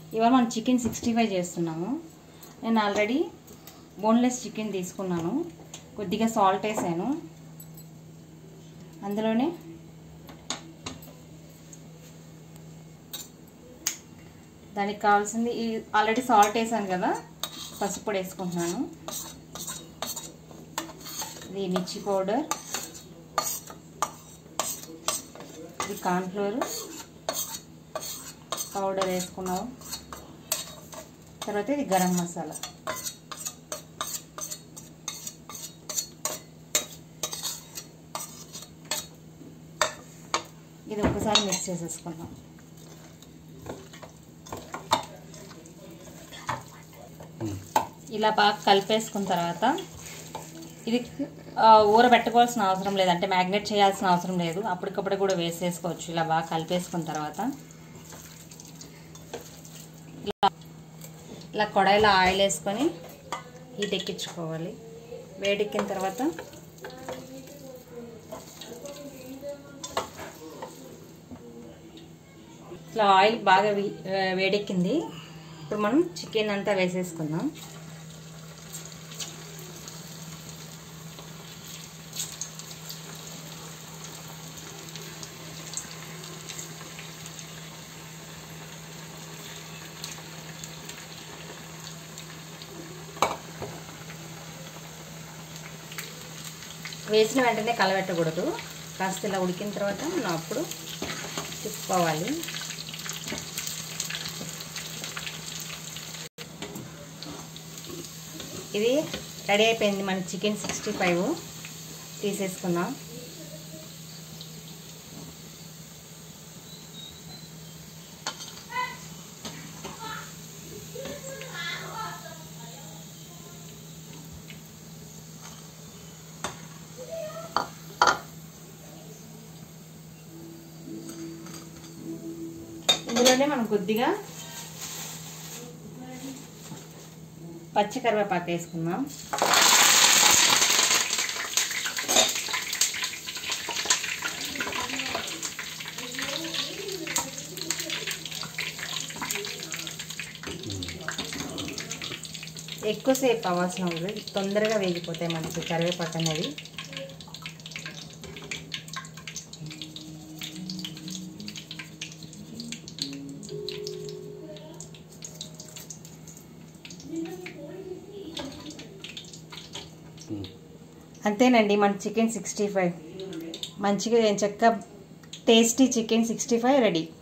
ఇవాళ మనం chicken sixty five చేస్తున్నాము నేను ఆల్రెడీ బోన్లెస్ చికెన్ తీసుకున్నాను కొద్దిగా సాల్ట్ వేసాను అందులోనే దానికి కావాల్సింది ఈ ఆల్రెడీ సాల్ట్ వేసాను కదా పసుపు పొడి వేసుకుంటున్నాను ఇది మిర్చి పౌడర్ ఇది కార్న్ఫ్లోర్ పౌడర్ వేసుకున్నాము తర్వాత ఇది గరం మసాలా ఇది ఒకసారి మిక్స్ చేసేసుకున్నాం ఇలా బాగా కలిపేసుకున్న తర్వాత ఇది ఆ, ఊరబెట్టుకోవాల్సిన అవసరం లేదు అంటే మ్యాగ్నెట్ చేయాల్సిన అవసరం లేదు అప్పటికప్పుడు కూడా వేసేసుకోవచ్చు ఇలా బాగా కలిపేసుకున్న తర్వాత ఇలా ఇలా కడాయిలో ఆయిల్ వేసుకొని హీట్ ఎక్కించుకోవాలి వేడెక్కిన తర్వాత ఇట్లా ఆయిల్ బాగా వీ- ఆ, వేడెక్కింది ఇప్పుడు మనం చికెన్ అంతా వేసేసుకుందాం వేసిన వెంటనే కలబెట్టకూడదు కాస్త ఇలా ఉడికిన తర్వాత మనం అప్పుడు తిప్పుకోవాలి ఇది రెడీ అయిపోయింది మన చికెన్ సిక్స్టీ ఫైవ్ తీసేసుకుందాం ఇందులోనే మనం కొద్దిగా పచ్చి కరివేపాకు వేసుకుందాం ఎక్కువసేపు అవసరం లేదు తొందరగా వేగిపోతాయి మనకి కరివేపాకు అనేది అంతేనండి మన చికెన్ సిక్స్టీ ఫైవ్ మంచిగా చక్కగా tasty chicken sixty five ready